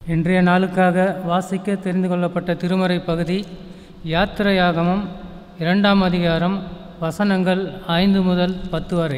இன்றைய நாளுக்காக வாசிக்க தெரிந்து கொள்ளப்பட்ட திருமறை பகுதி யாத்திரையாகமம் இரண்டாம் அதிகாரம் வசனங்கள் ஐந்து முதல் பத்து வரை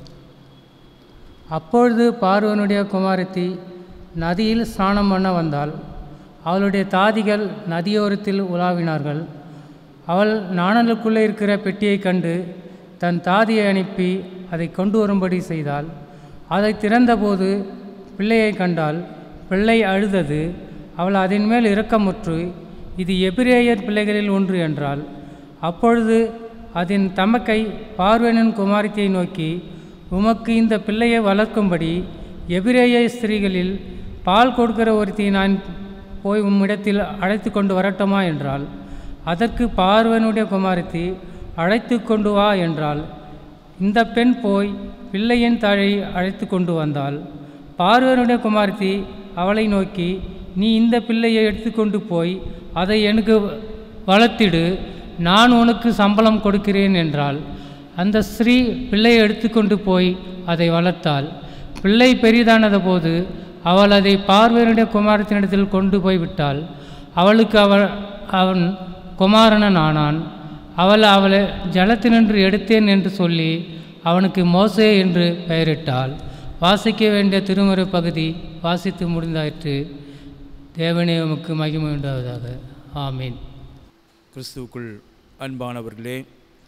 அப்பொழுது பார்வனுடைய குமாரத்தி நதியில் ஸ்நானம் பண்ண வந்தாள் அவளுடைய தாதிகள் நதியோரத்தில் உலாவினார்கள் அவள் நாணலுக்குள்ளே இருக்கிற பெட்டியைக் கண்டு தன் தாதியை அனுப்பி அதை கொண்டு வரும்படி செய்தாள் அதை திறந்தபோது பிள்ளையை கண்டாள் பிள்ளை அழுதது அவள் அதன் மேல் இரக்கமுற்று இது எபிரேயர் பிள்ளைகளில் ஒன்று என்றாள் அப்பொழுது அதன் தமக்கை பார்வனின் குமாரத்தியை நோக்கி உமக்கு இந்த பிள்ளையை வளர்க்கும்படி எபிரேய ஸ்திரீகளில் பால் கொடுக்கிற ஒருத்தியை நான் போய் உம்மிடத்தில் அழைத்து கொண்டு வரட்டுமா என்றாள் அதற்கு பார்வனுடைய குமாரத்தி அழைத்து கொண்டு வா என்றாள் இந்த பெண் போய் பிள்ளையின் தாழை அழைத்து கொண்டு வந்தாள் பார்வனுடைய குமாரத்தி அவளை நோக்கி நீ இந்த பிள்ளையை எடுத்துக்கொண்டு போய் அதை எனக்கு வளர்த்திடு நான் உனக்கு சம்பளம் கொடுக்கிறேன் என்றாள் அந்த ஸ்திரீ பிள்ளையை எடுத்துக்கொண்டு போய் அதை வளர்த்தாள் பிள்ளை பெரிதானத போது அவள் அதை பார்வையனுடைய குமாரத்தினிடத்தில் கொண்டு போய் விட்டாள் அவளுக்கு அவள் அவன் குமாரனன் ஆனான் அவள் அவளை ஜலத்தினின்று எடுத்தேன் என்று சொல்லி அவனுக்கு மோசே என்று பெயரிட்டாள் வாசிக்க வேண்டிய திருமுறை பகுதி வாசித்து முடிந்தாயிற்று தேவனே உமக்கு மகிமை உண்டாவதாக ஆமீன் கிறிஸ்துவுக்குள் அன்பானவர்களே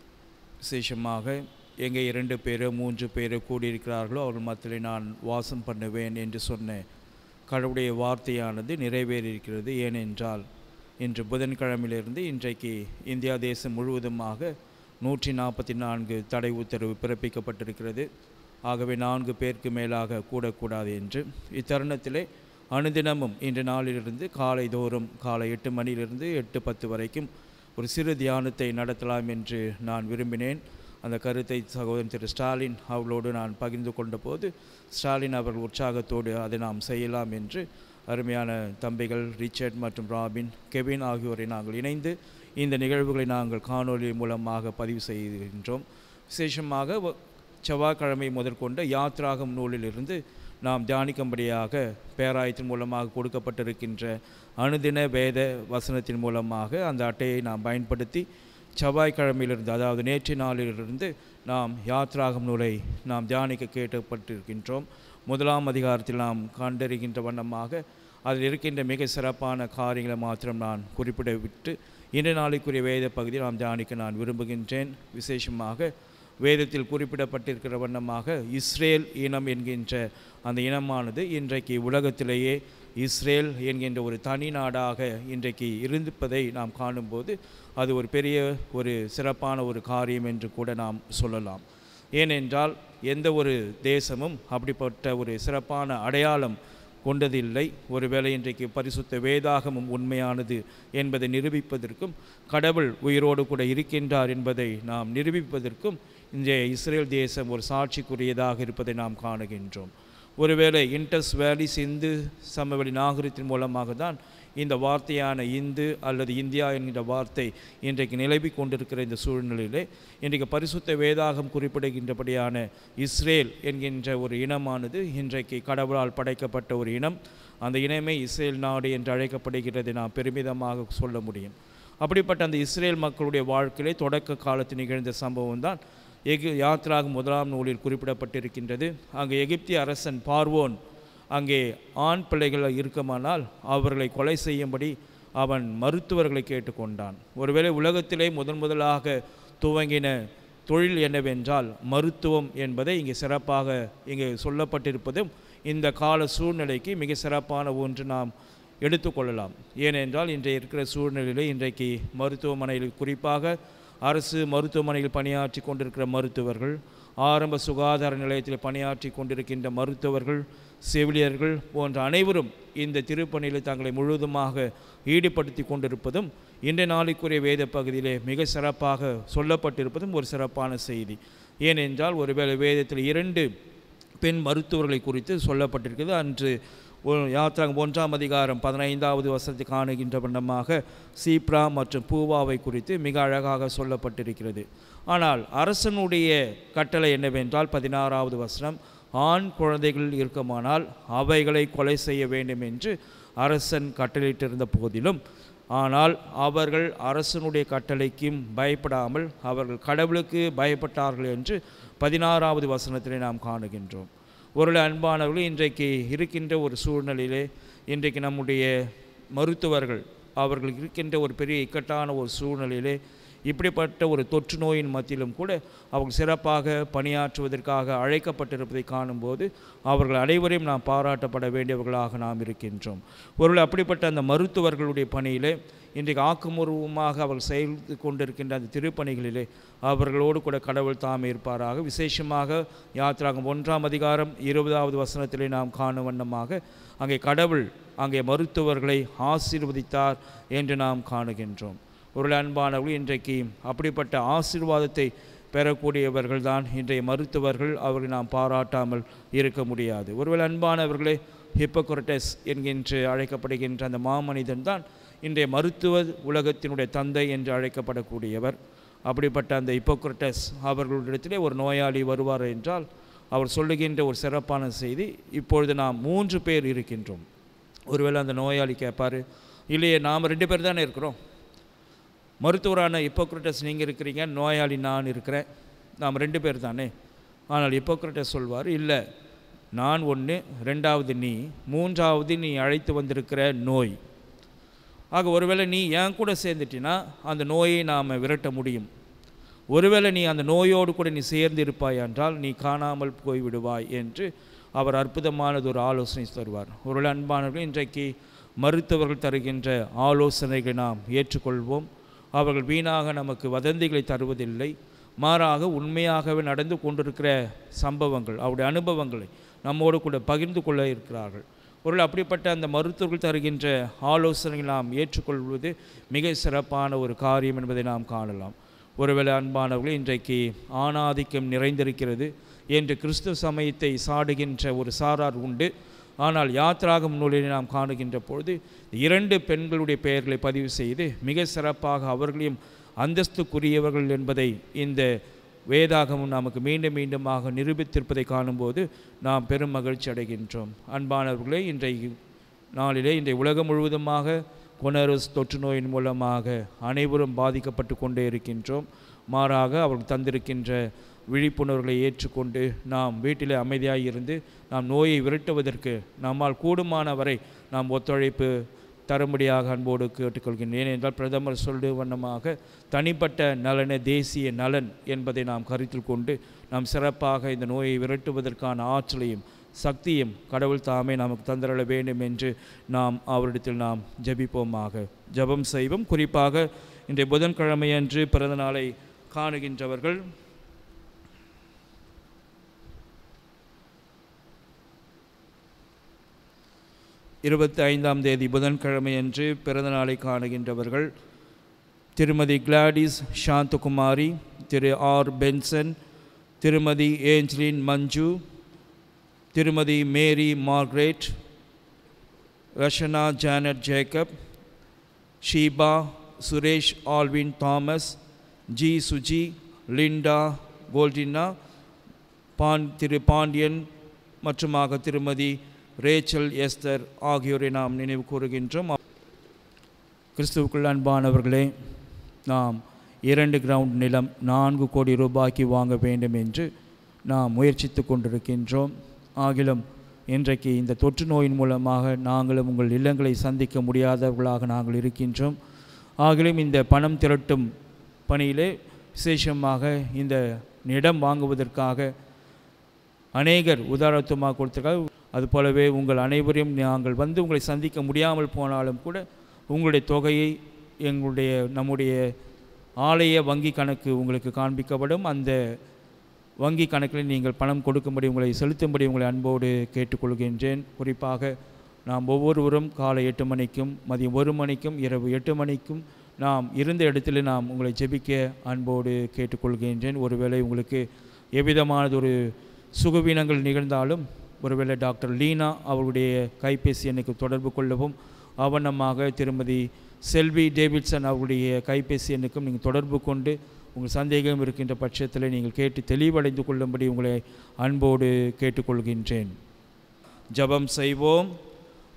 விசேஷமாக எங்கே இரண்டு பேர் மூன்று பேர் கூடியிருக்கிறார்களோ அவர்கள் மத்தியில் நான் வாசம் பண்ணுவேன் என்று சொன்ன கடவுளுடைய வார்த்தையானது நிறைவேறியிருக்கிறது ஏனென்றால் இன்று புதன்கிழமையிலிருந்து இன்றைக்கு இந்தியா தேசம் முழுவதுமாக நூற்றி நாற்பத்தி நான்கு தடை உத்தரவு பிறப்பிக்கப்பட்டிருக்கிறது ஆகவே நான்கு பேருக்கு மேலாக கூடக்கூடாது என்று இத்தருணத்திலே அனுதினமும் இன்று நாளிலிருந்து காலை தோறும் காலை எட்டு மணியிலிருந்து எட்டு பத்து வரைக்கும் ஒரு சிறு தியானத்தை நடத்தலாம் என்று நான் விரும்பினேன் அந்த கருத்தை சகோதரன் திரு ஸ்டாலின் அவர்களோடு நான் பகிர்ந்து கொண்ட போது ஸ்டாலின் அவர்கள் உற்சாகத்தோடு அதை நாம் செய்யலாம் என்று அருமையான தம்பிகள் ரிச்சர்ட் மற்றும் ராபின் கெவின் ஆகியோரை நாங்கள் இணைந்து இந்த நிகழ்வுகளை நாங்கள் காணொலி மூலமாக பதிவு செய்கின்றோம் விசேஷமாக வ- செவ்வாய்க்கிழமை முதற்கொண்ட யாத்ராகம் நூலிலிருந்து நாம் தியானிக்கும்படியாக பேராயத்தின் மூலமாக கொடுக்கப்பட்டிருக்கின்ற அனுதின வேத வசனத்தின் மூலமாக அந்த அட்டையை நாம் பயன்படுத்தி செவ்வாய்க்கிழமையிலிருந்து அதாவது நேற்று நாளிலிருந்து நாம் யாத்ராகம் நூலை நாம் தியானிக்க கேட்கப்பட்டிருக்கின்றோம் முதலாம் அதிகாரத்தில் நாம் கண்டறிகின்ற வண்ணமாக அதில் இருக்கின்ற மிக சிறப்பான காரியங்களை மாத்திரம் நான் குறிப்பிட விட்டு இன்று நாளைக்குரிய வேத பகுதியை நாம் தியானிக்க நான் விரும்புகின்றேன் விசேஷமாக வேதத்தில் குறிப்பிடப்பட்டிருக்கிற வண்ணமாக இஸ்ரேல் இனம் என்கின்ற அந்த இனமானது இன்றைக்கு உலகத்திலேயே இஸ்ரேல் என்கின்ற ஒரு தனி நாடாக இன்றைக்கு இருந்திருப்பதை நாம் காணும்போது அது ஒரு பெரிய ஒரு சிறப்பான ஒரு காரியம் என்று கூட நாம் சொல்லலாம் ஏனென்றால் எந்த ஒரு தேசமும் அப்படிப்பட்ட ஒரு சிறப்பான அடையாளம் கொண்டதில்லை ஒருவேளை இன்றைக்கு பரிசுத்த வேதாகமும் உண்மையானது என்பதை நிரூபிப்பதற்கும் கடவுள் உயிரோடு கூட இருக்கின்றார் என்பதை நாம் நிரூபிப்பதற்கும் இன்றைய இஸ்ரேல் தேசம் ஒரு சாட்சிக்குரியதாக இருப்பதை நாம் காணுகின்றோம் ஒருவேளை இன்டஸ் வேலி சிந்து சமவெளி நாகரிகத்தின் மூலமாக தான் இந்த வார்த்தையான இந்து அல்லது இந்தியா என்கின்ற வார்த்தை இன்றைக்கு நிலவி கொண்டிருக்கிற இந்த சூழ்நிலையிலே இன்றைக்கு பரிசுத்த வேதாகம் குறிப்பிடுகின்றபடியான இஸ்ரேல் என்கின்ற ஒரு இனமானது இன்றைக்கு கடவுளால் படைக்கப்பட்ட ஒரு இனம் அந்த இனமே இஸ்ரேல் நாடு என்று அழைக்கப்படுகிறதை நாம் பெருமிதமாக சொல்ல முடியும் அப்படிப்பட்ட அந்த இஸ்ரேல் மக்களுடைய வாழ்க்கையிலே தொடக்க காலத்தில் நிகழ்ந்த சம்பவம் தான் எகு யாத்ராக முதலாம் நூலில் குறிப்பிடப்பட்டிருக்கின்றது அங்கு எகிப்திய அரசன் பார்வோன் அங்கே ஆண் பிள்ளைகள் இருக்குமானால் அவர்களை கொலை செய்யும்படி அவன் மருத்துவர்களை கேட்டுக்கொண்டான் ஒருவேளை உலகத்திலே முதன் முதலாக துவங்கின தொழில் என்னவென்றால் மருத்துவம் என்பதை இங்கே சிறப்பாக இங்கே சொல்லப்பட்டிருப்பதும் இந்த கால சூழ்நிலைக்கு மிக சிறப்பான ஒன்று நாம் எடுத்துக்கொள்ளலாம் ஏனென்றால் இன்றைய இருக்கிற சூழ்நிலையிலே இன்றைக்கு மருத்துவமனையில் குறிப்பாக அரசு மருத்துவமனையில் பணியாற்றி கொண்டிருக்கிற மருத்துவர்கள் ஆரம்ப சுகாதார நிலையத்தில் பணியாற்றி கொண்டிருக்கின்ற மருத்துவர்கள் செவிலியர்கள் போன்ற அனைவரும் இந்த திருப்பணியில் தங்களை முழுவதுமாக ஈடுபடுத்தி கொண்டிருப்பதும் இன்றைய நாளைக்குரிய வேத பகுதியிலே மிக சிறப்பாக சொல்லப்பட்டிருப்பதும் ஒரு சிறப்பான செய்தி ஏனென்றால் ஒருவேளை வேதத்தில் இரண்டு பெண் மருத்துவர்களை குறித்து சொல்லப்பட்டிருக்கிறது அன்று ஒ- யாத்திராகம் ஒன்றாம் அதிகாரம் பதினைந்தாவது வசனத்தை காணுகின்ற வண்ணமாக சீப்ரா மற்றும் பூவாவை குறித்து மிக அழகாக சொல்லப்பட்டிருக்கிறது ஆனால் அரசனுடைய கட்டளை என்னவென்றால் பதினாறாவது வசனம் ஆண் குழந்தைகள் இருக்குமானால் அவைகளை கொலை செய்ய வேண்டும் என்று அரசன் கட்டளையிட்டிருந்த போதிலும் ஆனால் அவர்கள் அரசனுடைய கட்டளைக்கும் பயப்படாமல் அவர்கள் கடவுளுக்கு பயப்பட்டார்கள் என்று பதினாறாவது வசனத்திலே நாம் காணுகின்றோம் ஒரு அன்பானவர்கள் இன்றைக்கு இருக்கின்ற ஒரு சூழ்நிலையிலே இன்றைக்கு நம்முடைய மருத்துவர்கள் அவர்கள் இருக்கின்ற ஒரு பெரிய இக்கட்டான ஒரு சூழ்நிலையிலே இப்படிப்பட்ட ஒரு தொற்று நோயின் மத்தியிலும் கூட அவங்க சிறப்பாக பணியாற்றுவதற்காக அழைக்கப்பட்டிருப்பதை காணும்போது அவர்கள் அனைவரையும் நாம் பாராட்டப்பட வேண்டியவர்களாக நாம் இருக்கின்றோம் ஒருவேளை அப்படிப்பட்ட அந்த மருத்துவர்களுடைய பணியிலே இன்றைக்கு ஆக்கபூர்வமாக அவர்கள் செய்து கொண்டிருக்கின்ற அந்த திருப்பணிகளிலே அவர்களோடு கூட கடவுள் தாமே இருப்பாராக விசேஷமாக யாத்திராகம் ஒன்றாம் அதிகாரம் இருபதாவது வசனத்திலே நாம் காணும் வண்ணமாக அங்கே கடவுள் அங்கே மருத்துவர்களை ஆசீர்வதித்தார் என்று நாம் காணுகின்றோம் ஒரு அன்பானவர்கள் இன்றைக்கு அப்படிப்பட்ட ஆசீர்வாதத்தை பெறக்கூடியவர்கள் தான் இன்றைய மருத்துவர்கள் அவர்களை நாம் பாராட்டாமல் இருக்க முடியாது ஒருவேளை அன்பானவர்களே ஹிப்போக்ரட்டஸ் என்கின்ற அழைக்கப்படுகின்ற அந்த மாமனிதன் தான் இன்றைய மருத்துவ உலகத்தினுடைய தந்தை என்று அழைக்கப்படக்கூடியவர் அப்படிப்பட்ட அந்த ஹிப்போக்ரட்டஸ் அவர்களிடத்திலே ஒரு நோயாளி வருவார் என்றால் அவர் சொல்லுகின்ற ஒரு சிறப்பான செய்தி இப்பொழுது நாம் மூன்று பேர் இருக்கின்றோம் ஒருவேளை அந்த நோயாளி கேட்பார் இல்லையே நாம் ரெண்டு பேர் தானே இருக்கிறோம் மருத்துவரான ஹிப்போக்ரட்டஸ் நீங்கள் இருக்கிறீங்க நோயாளி நான் இருக்கிறேன் நாம் ரெண்டு பேர் தானே ஆனால் ஹிப்போக்ரட்டஸ் சொல்வார் இல்லை நான் ஒன்று ரெண்டாவது நீ மூன்றாவது நீ அழைத்து வந்திருக்கிற நோய் ஆக ஒருவேளை நீ என் கூட சேர்ந்துட்டினா அந்த நோயை நாம் விரட்ட முடியும் ஒருவேளை நீ அந்த நோயோடு கூட நீ சேர்ந்து இருப்பாய் என்றால் நீ காணாமல் போய்விடுவாய் என்று அவர் அற்புதமானது ஒரு ஆலோசனை தருவார் ஒரு அன்பானவர்கள் இன்றைக்கு மருத்துவர்கள் தருகின்ற ஆலோசனைகளை நாம் ஏற்றுக்கொள்வோம் அவர்கள் வீணாக நமக்கு வதந்திகளை தருவதில்லை மாறாக உண்மையாகவே நடந்து கொண்டிருக்கிற சம்பவங்கள் அவருடைய அனுபவங்களை நம்மோடு கூட பகிர்ந்து கொள்ள இருக்கிறார்கள் ஒரு அப்படிப்பட்ட அந்த மருத்துவர்கள் தருகின்ற ஆலோசனைகளை நாம் ஏற்றுக்கொள்வது மிக சிறப்பான ஒரு காரியம் என்பதை நாம் காணலாம் ஒருவேளை அன்பானவர்கள் இன்றைக்கு ஆணாதிக்கம் நிறைந்திருக்கிறது என்று கிறிஸ்துவ சமயத்தை சாடுகின்ற ஒரு சாரார் உண்டு ஆனால் யாத்ராகம் நூலில் நாம் காணுகின்ற பொழுது இரண்டு பெண்களுடைய பெயர்களை பதிவு செய்து மிக சிறப்பாக அவர்களையும் அந்தஸ்துக்குரியவர்கள் என்பதை இந்த வேதாகமும் நமக்கு மீண்டும் மீண்டுமாக நிரூபித்திருப்பதை காணும்போது நாம் பெரும் மகிழ்ச்சி அடைகின்றோம் அன்பானவர்களே இன்றைய நாளிலே இன்றைய உலகம் முழுவதுமாக கொனரஸ் தொற்று நோயின் மூலமாக அனைவரும் பாதிக்கப்பட்டு கொண்டே இருக்கின்றோம் மாறாக அவர்கள் தந்திருக்கின்ற விழிப்புணர்வுகளை ஏற்றுக்கொண்டு நாம் வீட்டிலே அமைதியாக இருந்து நாம் நோயை விரட்டுவதற்கு நம்மால் கூடுமான வரை நாம் ஒத்துழைப்பு தரும்படியாக அன்போடு கேட்டுக்கொள்கின்றேன் ஏனென்றால் பிரதமர் சொல்லு வண்ணமாக தனிப்பட்ட நலன தேசிய நலன் என்பதை நாம் கருத்தில் கொண்டு நாம் சிறப்பாக இந்த நோயை விரட்டுவதற்கான ஆற்றலையும் சக்தியும் கடவுள் தாமே நமக்கு தந்திரள வேண்டும் என்று நாம் அவரிடத்தில் நாம் ஜெபிப்போமாக ஜெபம் செய்வோம் குறிப்பாக இன்றைய புதன்கிழமையன்று பிறந்த நாளை காணுகின்றவர்கள் இருபத்தி ஐந்தாம் தேதி புதன்கிழமையன்று பிறந்த நாளை காணுகின்றவர்கள் திருமதி கிளாடிஸ் சாந்தகுமாரி திரு ஆர் பென்சன் திருமதி ஏஞ்சலின் மஞ்சு திருமதி Mary Margaret Rashana Janet Jacob Sheeba Suresh Alvin Thomas G Suji Linda Goldina பான் திரு பாண்டியன் மற்றுமாக திருமதி ரேச்சல் எஸ்தர் ஆகியோரை நாம் நினைவு கூறுகின்றோம் கிறிஸ்துவுக்குள் அன்பானவர்களே நாம் இரண்டு கிரவுண்ட் நிலம் நான்கு கோடி ரூபாய்க்கு வாங்க வேண்டும் என்று நாம் முயற்சித்து கொண்டிருக்கின்றோம் ஆகிலும் இன்றைக்கு இந்த தொற்று நோயின் மூலமாக நாங்களும் உங்கள் இல்லங்களை சந்திக்க முடியாதவர்களாக நாங்கள் இருக்கின்றோம் ஆகிலும் இந்த பணம் திரட்டும் பணியிலே விசேஷமாக இந்த இடம் வாங்குவதற்காக அநேகர் உதாரணத்துவமாக கொடுத்திருக்காங்க அதுபோலவே உங்கள் அனைவரையும் நாங்கள் வந்து உங்களை சந்திக்க முடியாமல் போனாலும் கூட உங்களுடைய தொகையை எங்களுடைய நம்முடைய ஆலய வங்கி கணக்கு உங்களுக்கு காண்பிக்கப்படும் அந்த வங்கி கணக்கில் நீங்கள் பணம் கொடுக்கும்படி உங்களை செலுத்தும்படி உங்களை அன்போடு கேட்டுக்கொள்கின்றேன் குறிப்பாக நாம் ஒவ்வொருவரும் காலை எட்டு மணிக்கும் மதியம் ஒரு மணிக்கும் இரவு எட்டு மணிக்கும் நாம் இருந்த இடத்துல நாம் உங்களை ஜெபிக்க அன்போடு கேட்டுக்கொள்கின்றேன் ஒருவேளை உங்களுக்கு எவ்விதமானதொரு சுகவீனங்கள் நிகழ்ந்தாலும் ஒருவேளை டாக்டர் லீனா அவருடைய கைபேசி எண்ணுக்கு தொடர்பு கொள்ளவும் அவனமாக திருமதி செல்வி டேவிட்சன் அவருடைய கைபேசி எண்ணுக்கும் நீங்கள் தொடர்பு கொண்டு உங்கள் சந்தேகம் இருக்கின்ற பட்சத்தில் நீங்கள் கேட்டு தெளிவடைந்து கொள்ளும்படி உங்களை அன்போடு கேட்டுக்கொள்கின்றேன் ஜெபம் செய்வோம்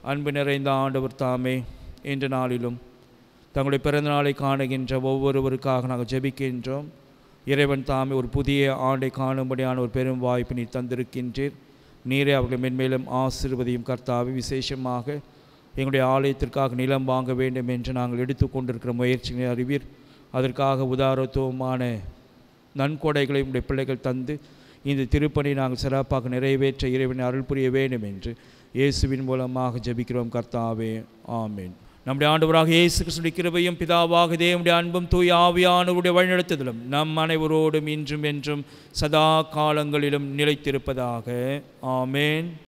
அன்பு நிறைந்த ஆண்டவர் தாமே இன்று நாளிலும் தங்களுடைய பிறந்த நாளை காணுகின்ற ஒவ்வொருவருக்காக நாங்கள் ஜெபிக்கின்றோம் இறைவன் தாமே ஒரு புதிய ஆண்டை காணும்படியான ஒரு பெரும் வாய்ப்பு நீ தந்திருக்கின்றீர் நீரே அவர்களை மென்மேலும் ஆசிர்வதியும் கர்த்தாவை விசேஷமாக எங்களுடைய ஆலயத்திற்காக நிலம் வாங்க வேண்டும் என்று நாங்கள் எடுத்துக்கொண்டிருக்கிற முயற்சிகளை அறிவீர் அதற்காக உதாரத்துவமான நன்கொடைகளை உடைய பிள்ளைகள் தந்து இந்த திருப்பணி நாங்கள் சிறப்பாக நிறைவேற்ற இறைவனை அருள் புரிய வேண்டும் என்று இயேசுவின் மூலமாக ஜெபிக்கிறோம் கர்த்தாவே ஆமென் நம்முடைய ஆண்டவராக இயேசு கிறிஸ்துவின் கிருபையும் பிதாவாக தேவனுடைய அன்பும் தூய் ஆவியானவருடைய வழிநடத்துதலும் நம் அனைவரோடும் இன்றும் என்றும் சதா காலங்களிலும் நிலைத்திருப்பதாக ஆமென்